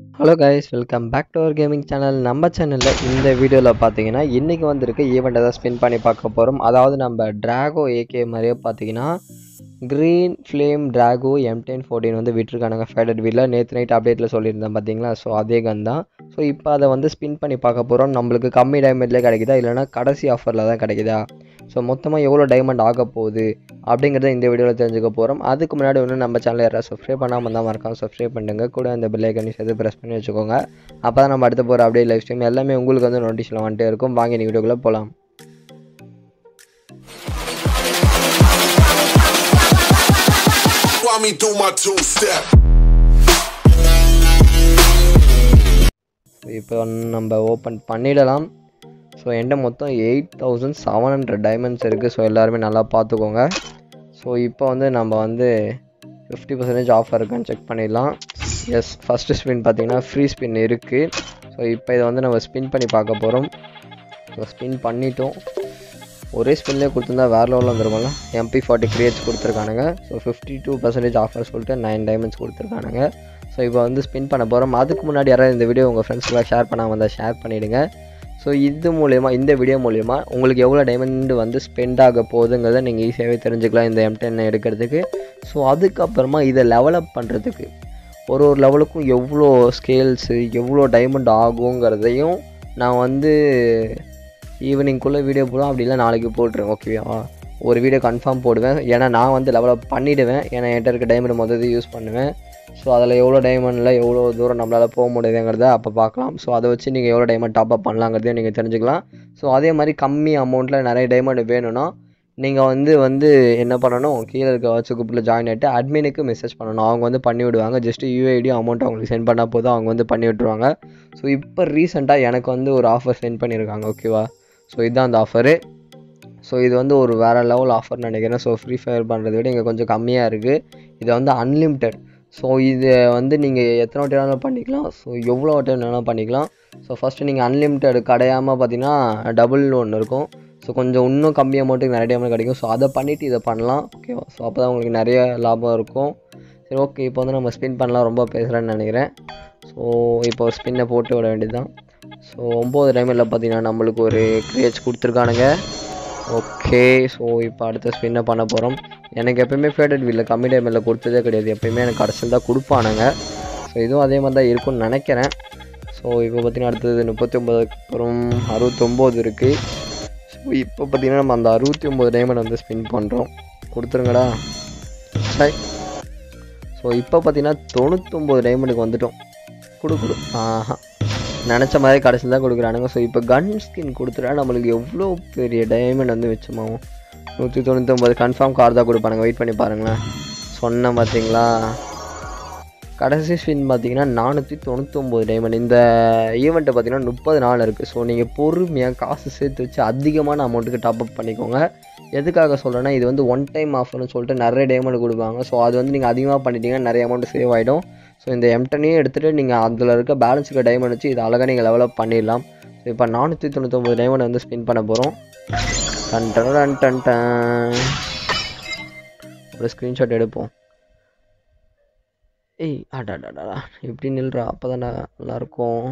Hello guys welcome back to our gaming channel நம்ம சேனலில் இந்த வீடியோவில் பார்த்தீங்கன்னா இன்றைக்கி வந்திருக்க ஈவெண்ட்டை தான் ஸ்பின் பண்ணி பார்க்க போகிறோம் அதாவது நம்ம ட்ராகோ ஏகே மாதிரியே பார்த்தீங்கன்னா green flame Draco M ten fourteen வந்து விட்டுருக்கானுங்க ஃபேடட் வீலில் நேற்று நைட் அப்டேட்டில் சொல்லியிருந்தேன் பார்த்தீங்களா ஸோ அதே கன் தான் ஸோ இப்போ அதை வந்து ஸ்பின் பண்ணி பார்க்க போகிறோம் நம்மளுக்கு கம்மி டைமண்ட்லேயே கிடைக்குதா இல்லைனா கடைசி ஆஃபரில் தான் கிடைக்குதா ஸோ மொத்தமாக எவ்வளோ டைமண்ட் ஆக போகுது அப்படிங்கிறத இந்த வீடியோவில் தெரிஞ்சுக்க போகிறோம் அதுக்கு முன்னாடி ஒன்று நம்ம சேனல் யாராவது சப்ஸ்கிரைப் பண்ணாமல் தான் மறக்காம சப்ஸ்கிரைப் பண்ணுங்க கூட அந்த பெல் ஐக்கனையும் சேர்த்து ப்ரெஸ் பண்ணி வச்சுக்கோங்க அப்போ தான் நம்ம அடுத்த போகிற அப்படியே லைவ் ஸ்ட்ரீம் எல்லாமே உங்களுக்கு வந்து நோட்டிஷனில் வந்துட்டே இருக்கும் வாங்கி இந்த வீடியோக்குள்ளே போகலாம் Walk me through my two step. இப்போ நம்ம ஓப்பன் பண்ணிடலாம் ஸோ என்கிட்ட மொத்தம் eight thousand seven hundred diamonds இருக்குது ஸோ எல்லாருமே நல்லா பார்த்துக்கோங்க ஸோ இப்போ வந்து நம்ம வந்து ஃபிஃப்டி பர்சன்டேஜ் ஆஃபர் இருக்கான்னு செக் பண்ணிடலாம் எஸ் ஃபஸ்ட்டு ஸ்பின் பார்த்தீங்கன்னா ஃப்ரீ ஸ்பின் இருக்குது ஸோ இப்போ இதை வந்து நம்ம ஸ்பின் பண்ணி பார்க்க போகிறோம் ஸோ ஸ்பின் பண்ணிட்டோம் ஒரே ஸ்பின்லேயே கொடுத்துருந்தா வேறு லெவலில் வந்துருக்கும்ல எம்பி ஃபார்ட்டி கிரியேட்ஸ் கொடுத்துருக்கானுங்க so fifty two percentage offer சொல்லிட்டு நைன் டைமண்ட்ஸ் கொடுத்துருக்கானுங்க ஸோ இப்போ வந்து ஸ்பின் பண்ண போகிறோம் அதுக்கு முன்னாடி யாராவது இந்த வீடியோ உங்கள் ஃப்ரெண்ட்ஸ்க்குலாம் ஷேர் பண்ணாமல் வந்தால் ஷேர் பண்ணிவிடுங்க ஸோ இது மூலயமா இந்த வீடியோ மூலயமா உங்களுக்கு எவ்வளோ டைமண்ட் வந்து ஸ்பெண்ட் ஆக போகுதுங்கிறத நீங்கள் ஈஸியாகவே தெரிஞ்சுக்கலாம் இந்த எம் டென் எடுக்கிறதுக்கு ஸோ அதுக்கப்புறமா இதை லெவலப் பண்ணுறதுக்கு ஒரு ஒரு லெவலுக்கும் எவ்வளோ ஸ்கேல்ஸு எவ்வளோ டைமண்ட் ஆகுங்கிறதையும் நான் வந்து ஈவினிங்குள்ளே வீடியோ போடுவேன் அப்படி இல்லை நாளைக்கு போட்டுருவேன் ஓகேவா ஒரு வீடியோ கன்ஃபார்ம் போடுவேன் ஏன்னா நான் வந்து லெவலப் பண்ணிவிடுவேன் ஏன்னா என்கிட்ட இருக்க டைமண்ட் மொத்தத்தை யூஸ் பண்ணுவேன் ஸோ அதில் எவ்வளோ டைமண்டில் எவ்வளோ தூரம் நம்மளால் போக முடியுதுங்கிறத அப்போ பார்க்கலாம் ஸோ அதை வச்சு நீங்கள் எவ்வளோ டைமண்ட் டாப் அப் பண்ணலாங்கிறதையும் நீங்கள் தெரிஞ்சுக்கலாம் ஸோ அதே மாதிரி கம்மி அமௌண்ட்டில் நிறைய டைமண்ட் வேணும்னா நீங்கள் வந்து வந்து என்ன பண்ணணும் கீழே இருக்க வாட்ஸ்அப் குரூப்பில் ஜாயின் ஆகிட்டு அட்மினுக்கு மெசேஜ் பண்ணணும் அவங்க வந்து பண்ணி விடுவாங்க ஜஸ்ட் யூஐடி அமௌண்ட் அவங்களுக்கு சென்ட் பண்ணால் போதும் அவங்க வந்து பண்ணி விட்ருவாங்க ஸோ இப்போ ரீசெண்டாக எனக்கு வந்து ஒரு ஆஃபர் சென்ட் பண்ணியிருக்காங்க ஓகேவா ஸோ இதுதான் அந்த ஆஃபரு ஸோ இது வந்து ஒரு வேறு லெவல் ஆஃபர் நினைக்கிறேன் ஸோ ஃப்ரீ ஃபயர் பண்ணுறதை விட இங்கே கொஞ்சம் கம்மியாக இருக்குது இது வந்து அன்லிமிட்டெட் ஸோ இது வந்து நீங்கள் எத்தனை வாட்டி வேணாலும் பண்ணிக்கலாம் ஸோ எவ்வளோ வாட்டி வேணாலும் பண்ணிக்கலாம் ஸோ ஃபஸ்ட்டு நீங்கள் அன்லிமிட்டெட் கிடையாமல் பார்த்தீங்கன்னா டபுள் ஒன்று இருக்கும் ஸோ கொஞ்சம் இன்னும் கம்மி அமௌண்ட்டுக்கு நிறைய அமௌண்ட் கிடைக்கும் ஸோ அதை பண்ணிவிட்டு இதை பண்ணலாம் ஓகேவா ஸோ அப்போ தான் உங்களுக்கு நிறைய லாபம் இருக்கும் சரி ஓகே இப்போ வந்து நம்ம ஸ்பின் பண்ணலாம் ரொம்ப பேசுகிறேன்னு நினைக்கிறேன் ஸோ இப்போ ஒரு ஸ்பின்னை போட்டு விட வேண்டியது தான் ஸோ ஒம்பது டைமில் பார்த்தீங்கன்னா நம்மளுக்கு ஒரு கிரியேட்ஸ் கொடுத்துருக்கானுங்க ஓகே ஸோ இப்போ அடுத்த ஸ்பின்னை பண்ண போகிறோம் எனக்கு எப்பயுமே ஃபேடட் வீலில் கம்மி டைமில் கொடுத்ததே கிடையாது எப்பயுமே எனக்கு கடைசியில் தான் கொடுப்பானுங்க ஸோ இதுவும் அதே மாதிரி தான் இருக்கும்னு நினைக்கிறேன் ஸோ இப்போ பார்த்தீங்கன்னா அடுத்தது முப்பத்தி ஒம்பதுக்கு அப்புறம் அறுபத்தொம்போது இருக்குது ஸோ இப்போ பார்த்தீங்கன்னா நம்ம அந்த அறுபத்தி ஒம்பது டைமண்ட் வந்து ஸ்பின் பண்ணுறோம் கொடுத்துருங்கடா சரி ஸோ இப்போ பார்த்தீங்கன்னா தொண்ணூத்தொம்பது டைமண்டுக்கு வந்துட்டோம் கொடு கொடு ஆஹா நினச்ச மாதிரி கடைசியில் தான் கொடுக்குறானுங்க ஸோ இப்போ கன் ஸ்கின் கொடுத்துட்டா நம்மளுக்கு எவ்வளோ பெரிய டைமண்ட் வந்து மிச்சமாகும் நூற்றி தொண்ணூத்தொம்பது கன்ஃபார்ம் கார் தான் கொடுப்பானுங்க வெயிட் பண்ணி பாருங்களேன் சொன்னேன் பார்த்தீங்களா கடைசி ஸ்பின் பார்த்தீங்கன்னா நானூற்றி தொண்ணூத்தொம்பது டைமண்ட் இந்த ஈவெண்ட்டை பார்த்தீங்கன்னா முப்பது நாள் இருக்குது ஸோ நீங்கள் பொறுமையாக காசு சேர்த்து வச்சு அதிகமான அமௌண்ட்டுக்கு டாப் அப் பண்ணிக்கோங்க எதுக்காக சொல்கிறேன்னா இது வந்து ஒன் டைம் ஆஃபர்னு சொல்லிட்டு நிறைய டைமண்ட் கொடுப்பாங்க ஸோ அது வந்து நீங்கள் அதிகமாக பண்ணிட்டீங்கன்னா நிறைய அமௌண்ட் சேவ் ஆகிடும் ஸோ இந்த எம்டனையும் எடுத்துகிட்டு நீங்கள் அதில் இருக்க பேலன்ஸ் இருக்க டைமண்ட் வச்சு இது அழகாக நீங்கள் லெவலப் பண்ணிடலாம் ஸோ இப்போ நானூற்றி தொண்ணூத்தொம்பது டைமண்ட் வந்து ஸ்பின் பண்ண போகிறோம் டன் டன் டன் டன் டன் ஒரு ஸ்க்ரீன்ஷாட் எடுப்போம் ஏய் அடாடாடா எப்படி நில்றா அப்போ தானே நல்லாயிருக்கும்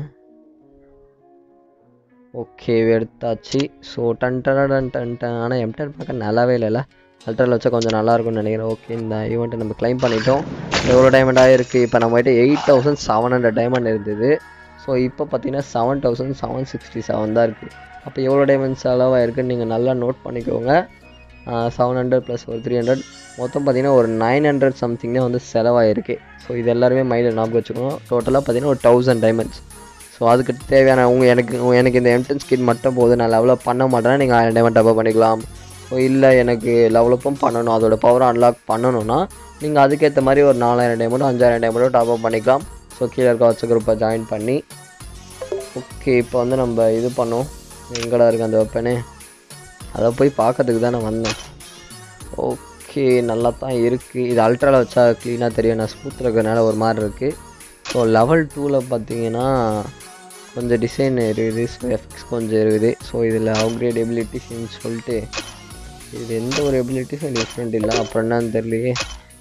ஓகே எடுத்தாச்சு ஸோ டன் டன் டன் டன் டன் ஆனால் எம்டன் பார்க்க நல்லாவே இல்லைல்ல அல்ட்ராவில் வச்சா கொஞ்சம் நல்லா இருக்கும்னு நினைக்கிறேன் ஓகே இந்த ஈவெண்ட்டை நம்ம கிளைம் பண்ணிட்டோம் எவ்வளோ டைமண்ட் ஆகிருக்கு இப்போ நம்மகிட்ட eight thousand seven hundred diamond இருந்தது ஸோ இப்போ பார்த்தீங்கன்னா seven thousand seven sixty seven தான் இருக்குது அப்போ எவ்வளோ டைமண்ட் செலவாயிருக்குன்னு நீங்கள் நல்லா நோட் பண்ணிக்கோங்க செவன் ஹண்ட்ரட் ப்ளஸ் ஒரு த்ரீ ஹண்ட்ரட் மொத்தம் பார்த்தீங்கன்னா ஒரு நைன் ஹண்ட்ரட் சம்திங்னே வந்து செலவாயிருக்கு ஸோ இது எல்லாருமே மைண்டில் ஞாபகம் வச்சுக்கணும் டோட்டலாக பார்த்தீங்கன்னா ஒரு தௌசண்ட் டைமண்ட்ஸ் ஸோ அதுக்கு தேவையான உங்க எனக்கு எனக்கு இந்த எம்டன் ஸ்கின் மட்டும் போதும் நான் லெவலப் பண்ண மாட்டேன்னா நீங்கள் ஆயிரம் டைமண்ட் டப்பா பண்ணிக்கலாம் ஸோ இல்லை எனக்கு லெவலப்பும் பண்ணணும் அதோட பவரை அன்லாக் பண்ணணும்னா நீங்கள் அதுக்கேற்ற மாதிரி ஒரு நாலாயிரம் டைமண்டோ அஞ்சாயிரம் டைமண்டோ டாப் அப் பண்ணிக்கலாம் ஸோ கீழே இருக்க வச்ச குரூப்பை ஜாயின் பண்ணி ஓகே இப்போ வந்து நம்ம இது பண்ணோம் எங்கடா இருக்குது அந்த வெப்பனே அதை போய் பார்க்கறதுக்கு தான் நான் வந்தேன் ஓகே நல்லா தான் இருக்குது இது அல்ட்ராவில் வச்சா க்ளீனாக தெரியும் நான் ஸ்மூத் இருக்கிறதுனால ஒரு மாதிரி இருக்குது ஸோ லெவல் டூவில் பார்த்தீங்கன்னா கொஞ்சம் டிசைன் இருக்குது ஸோ எஃபெக்ட்ஸ் கொஞ்சம் இருக்குது ஸோ இதில் அப்கிரேட் எபிலிட்டிஸ்ன்னு சொல்லிட்டு இது எந்த ஒரு எபிலிட்டிஸும் டிஃப்ரெண்ட் இல்லை அப்புறம் என்னன்னு தெரியலையே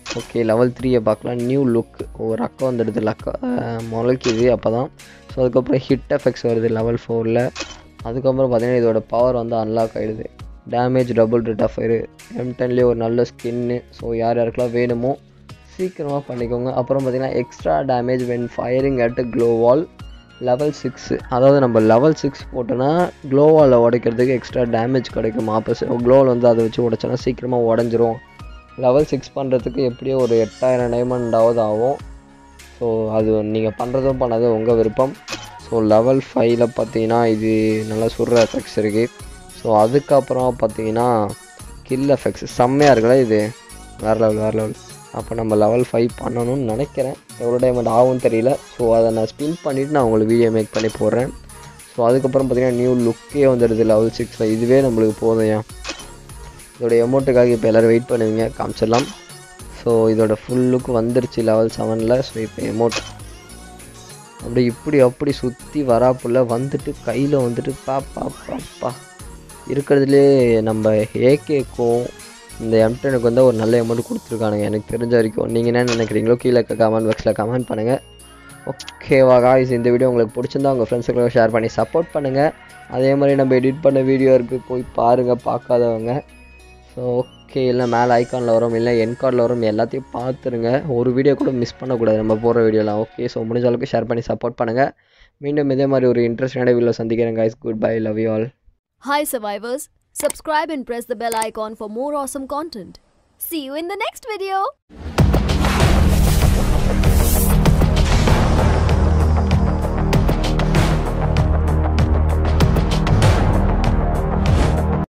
ஓகே லெவல் த்ரீயை பார்க்கலாம் நியூ லுக் ஒரு அக்கா வந்துடுது லக்கா முளைக்குது அப்போ தான் ஸோ அதுக்கப்புறம் ஹிட் எஃபெக்ட்ஸ் வருது லெவல் ஃபோரில் அதுக்கப்புறம் பார்த்தீங்கன்னா இதோட பவர் வந்து அன்லாக் ஆகிடுது damage double rate of fire M டென்லேயே ஒரு நல்ல ஸ்கின்னு ஸோ யார் யாருக்கெல்லாம் வேணுமோ சீக்கிரமாக பண்ணிக்கோங்க அப்புறம் பார்த்தீங்கன்னா extra damage when firing at gloo wall level six அதாவது நம்ம லெவல் சிக்ஸ் போட்டோன்னா க்ளோவால் உடைக்கிறதுக்கு எக்ஸ்ட்ரா டேமேஜ் கிடைக்கும் ஆப்போசிட் க்ளோவால் வந்து அதை வச்சு உடைச்சோன்னா சீக்கிரமாக உடஞ்சிரும் லெவல் சிக்ஸ் பண்ணுறதுக்கு எப்படியோ ஒரு எட்டாயிரம் டைமண்டாவது ஆகும் ஸோ அது நீங்கள் பண்ணுறதும் பண்ணாதது உங்கள் விருப்பம் ஸோ லெவல் ஃபைவ்ல பார்த்தீங்கன்னா இது நல்லா சுடுற எஃபெக்ட்ஸ் இருக்குது ஸோ அதுக்கப்புறம் பார்த்தீங்கன்னா கில் எஃபெக்ட்ஸ் செம்மையாக இருக்குல்ல இது வேறு லெவல் வேறு லெவல் அப்போ நம்ம லெவல் ஃபைவ் பண்ணணும்னு நினைக்கிறேன் எவ்வளோ டைமண்ட் ஆகும் தெரியல ஸோ அதை நான் ஸ்பின் பண்ணிவிட்டு நான் உங்களுக்கு வீடியோ மேக் பண்ணி போடுறேன் ஸோ அதுக்கப்புறம் பார்த்தீங்கன்னா நியூ லுக்கே வந்துடுது லெவல் சிக்ஸில் இதுவே நம்மளுக்கு போதும் ஏன் இதோட எமௌண்ட்டுக்காக இப்போ எல்லோரும் வெயிட் பண்ணுவீங்க காமிச்சிடலாம் ஸோ இதோட ஃபுல் லுக் வந்துருச்சு லெவல் செவனில் ஸோ இப்போ எமௌண்ட் அப்படி இப்படி அப்படி சுற்றி வராப்புல வந்துட்டு கையில் வந்துட்டு பாப்பா பாப்பா இருக்கிறதுலே நம்ம ஏகேக்கும் இந்த எம்டனுக்கு வந்து ஒரு நல்ல அமௌண்ட் கொடுத்துருக்கானுங்க எனக்கு தெரிஞ்ச வரைக்கும் நீங்கள் என்ன நினைக்கிறீங்களோ கீழே கமெண்ட் பாக்ஸில் கமெண்ட் பண்ணுங்கள் ஓகேவா காய்ஸ் இந்த வீடியோ உங்களுக்கு பிடிச்சிருந்தா உங்கள் ஃப்ரெண்ட்ஸுக்கு ஷேர் பண்ணி சப்போர்ட் பண்ணுங்கள் அதே மாதிரி நம்ம எடிட் பண்ண வீடியோ இருக்குது போய் பாருங்கள் பார்க்காதவங்க ஸோ ஓகே இல்லை மேலே ஐக்கானில் வரும் இல்லை என் கார்டில் வரும் எல்லாத்தையும் பார்த்துருங்க ஒரு வீடியோ கூட மிஸ் பண்ணக்கூடாது நம்ம போடுற வீடியோலாம் ஓகே ஸோ முடிஞ்ச அளவுக்கு ஷேர் பண்ணி சப்போர்ட் பண்ணுங்கள் மீண்டும் இதே மாதிரி ஒரு இன்ட்ரெஸ்டான வீடியோ சந்திக்கிறேன் guys good bye love you all Hi survivors, subscribe and press the bell icon for more awesome content. See you in the next video.